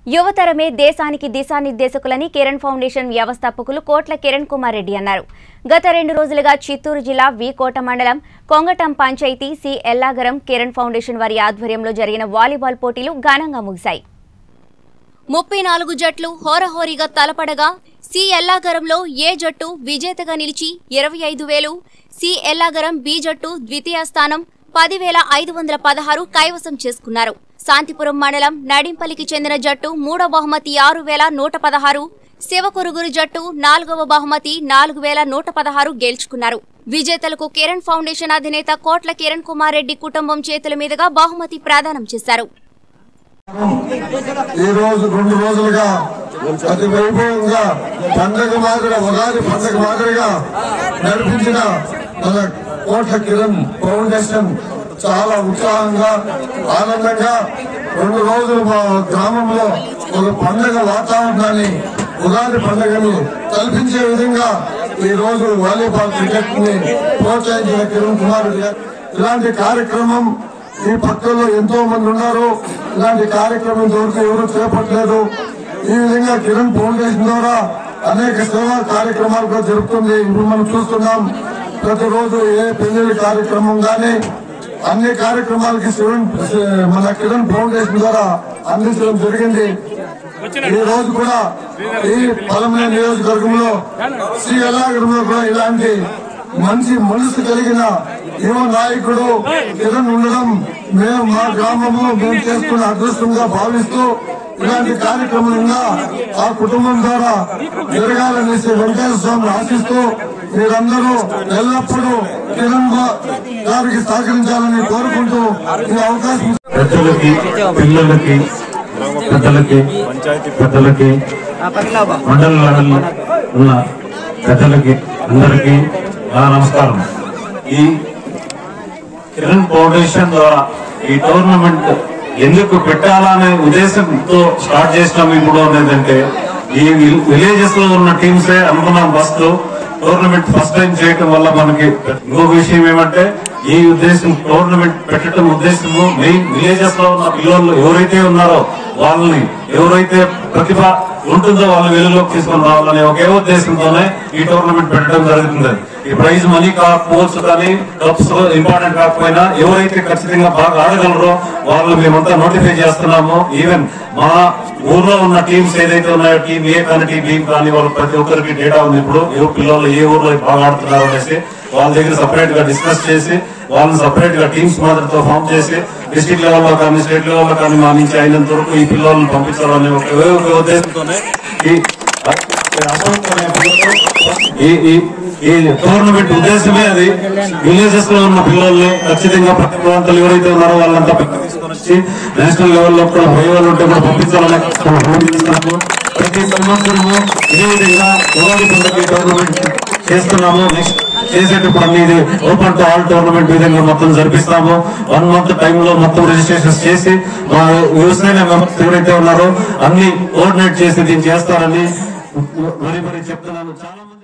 యువతరమే దేశానికి దిశానిర్దేశకులని కిరణ్ ఫౌండేషన్ వ్యవస్థాపకులు కోట్ల కిరణ్ కుమార్ రెడ్డి అన్నారు గత రెండు రోజులుగా చిత్తూరు జిల్లా వి కోట మండలం కొంగటం పంచాయతీ సి ఎల్లాగరం కిరణ్ ఫౌండేషన్ వారి ఆధ్వర్యంలో జరిగిన వాలీబాల్ పోటీలు ఘనంగా ముగిశాయి ముప్పై నాలుగు జట్లు హోరహోరీగా తలపడగా సి ఎల్లాగరంలో ఏ జట్టు విజేతగా నిలిచి ఇరవై ఐదు వేలు సి ఎల్లాగరం బి జట్టు ద్వితీయ స్థానం పదివేల ఐదు వందల పదహారు కైవసం చేసుకున్నారు శాంతిపురం మండలం నడింపల్లికి చెందిన జట్టు మూడో బహుమతి ఆరు వేల నూట పదహారు శివకురుగురు జట్టు నాలుగవ బహుమతి నాలుగు వేల నూట పదహారు గెలుచుకున్నారు విజేతలకు కిరణ్ ఫౌండేషన్ అధినేత కోట్ల కిరణ్ కుమార్ రెడ్డి కుటుంబం చేతుల మీదుగా బహుమతి ప్రదానం చేశారు ఈ రోజు రెండు రోజులుగా అతి వైభవంగా పండగ మాదిరి ఉగాది పండగ మాదిరిగా నడిపించిన మన కోట్ల కిరణ్ ఫౌండేషన్ చాలా ఉత్సాహంగా ఆనందంగా రెండు రోజులు మా గ్రామంలో ఒక పండగ వాతావరణాన్ని ఉగాది పండుగను కల్పించే విధంగా ఈ రోజు వాలీబాల్ క్రికెట్ ని ప్రోత్సహించిన కిరణ్ కుమార్ రెడ్డి గారు. ఇలాంటి కార్యక్రమం ఈ పక్కల్లో ఎంతో మంది ఉన్నారు ఇలాంటి కార్యక్రమం ఇంతవరకు ఎవరు చేపట్టలేదు ఈ విధంగా కిరణ్ ఫౌండేషన్ ద్వారా అనేక సేవా కార్యక్రమాలు కూడా జరుగుతుంది ఇప్పుడు మనం చూస్తున్నాం ప్రతిరోజు ఏ పెళ్లి కార్యక్రమం గానీ అన్ని కార్యక్రమాలకి శివన్ మన కిరణ్ ఫౌండేషన్ ద్వారా అందించడం జరిగింది ఈ రోజు కూడా ఈ పలమనే నియోజకవర్గంలో శ్రీ ఎల్లాగరంలో కూడా ఇలాంటి మంచి మనసు కలిగిన యువ నాయకుడు కిరణ్ ఉండడం మేము మా గ్రామంలో మేము చేసుకున్న అదృష్టంగా భావిస్తూ ఇలాంటి కార్యక్రమంగా ఆ కుటుంబం ద్వారా జరగాలని శ్రీ వెంకటేశ్వర స్వామిని ఆశిస్తూ మీరందరూ ఎల్లప్పుడూ కిరణ్ బా- గారికి సహకరించాలని కోరుకుంటూ ఈ అవకాశం పెద్దలకి పిల్లలకి పెద్దలకి పెద్దలకి మండల లెవెల్ ఉన్న పెద్దలకి అందరికీ నా నమస్కారం ఈ కిరణ్ ఫౌండేషన్ ద్వారా ఈ టోర్నమెంట్ ఎందుకు పెట్టాలనే ఉద్దేశంతో స్టార్ట్ చేసినాం ఇప్పుడు అనేదంటే ఈ విలేజెస్ లో ఉన్న టీమ్సే అనుకున్నాం ఫస్ట్ టోర్నమెంట్ ఫస్ట్ టైం చేయటం వల్ల మనకి ఇంకో విషయం ఏమంటే ఈ ఉద్దేశం టోర్నమెంట్ పెట్టడం ఉద్దేశము మెయిన్ విలేజెస్ లో ఉన్న పిల్లలు ఎవరైతే ఉన్నారో వాళ్ళని ఎవరైతే ప్రతిభ ఉంటుందో వాళ్ళని వెలుగులోకి తీసుకొని రావాలనే ఒకే ఉద్దేశంతోనే ఈ టోర్నమెంట్ పెట్టడం జరుగుతుంది ఈ ప్రైజ్ మనీ కాకపోవచ్చు కానీ కప్స్ ఇంపార్టెంట్ కాకపోయినా ఎవరైతే ఖచ్చితంగా బాగా ఆడగలరో వాళ్ళు మేమంతా నోటిఫై చేస్తున్నాము ఈవెన్ మా ఊర్లో ఉన్న టీమ్స్ ఏదైతే ఉన్నాయో టీం ఏ కానీ టీం బి కానీ వాళ్ళు ప్రతి ఒక్కరికి డేటా ఉంది ఇప్పుడు ఏ పిల్లలు ఏ ఊర్లో బాగా ఆడుతున్నారు అనేసి వాళ్ళ దగ్గర సపరేట్ గా డిస్కస్ చేసి వాళ్ళని సపరేట్ గా టీమ్స్ మాదిరితో ఫామ్ చేసి డిస్ట్రిక్ట్ లెవెల్లో కానీ స్టేట్ లెవెల్లో కానీ మా నుంచి అయినంత వరకు ఈ పిల్లలను పంపించాలనే ఒక ఒక ఉద్దేశంతోనే ఈ ఈ ఈ ఈ టోర్నమెంట్ ఉద్దేశమే అది విలేజెస్ లో ఉన్న పిల్లల్ని ఖచ్చితంగా ప్రతిభావంతులు ఎవరైతే ఉన్నారో వాళ్ళంతా పక్కన తీసుకొని వచ్చి నేషనల్ లెవెల్లో కూడా పోయే వాళ్ళు ఉంటే కూడా పంపించాలనే ప్రయత్నిస్తున్నాము ప్రతి సంవత్సరము ఇదే విధంగా ఉగాది పండుగ టోర్నమెంట్ చేస్తున్నాము నెక్స్ట్ చేసేటప్పుడు అన్ని ఇది ఓపెన్ టు ఆల్ టోర్నమెంట్ విధంగా మొత్తం జరిపిస్తాము వన్ మంత్ టైంలో మొత్తం రిజిస్ట్రేషన్స్ చేసి మా యువసేన మెంబర్స్ ఎవరైతే ఉన్నారో అన్ని కోఆర్డినేట్ చేసి దీన్ని చేస్తారని మరి మరి చెప్తున్నాను చాలా మంది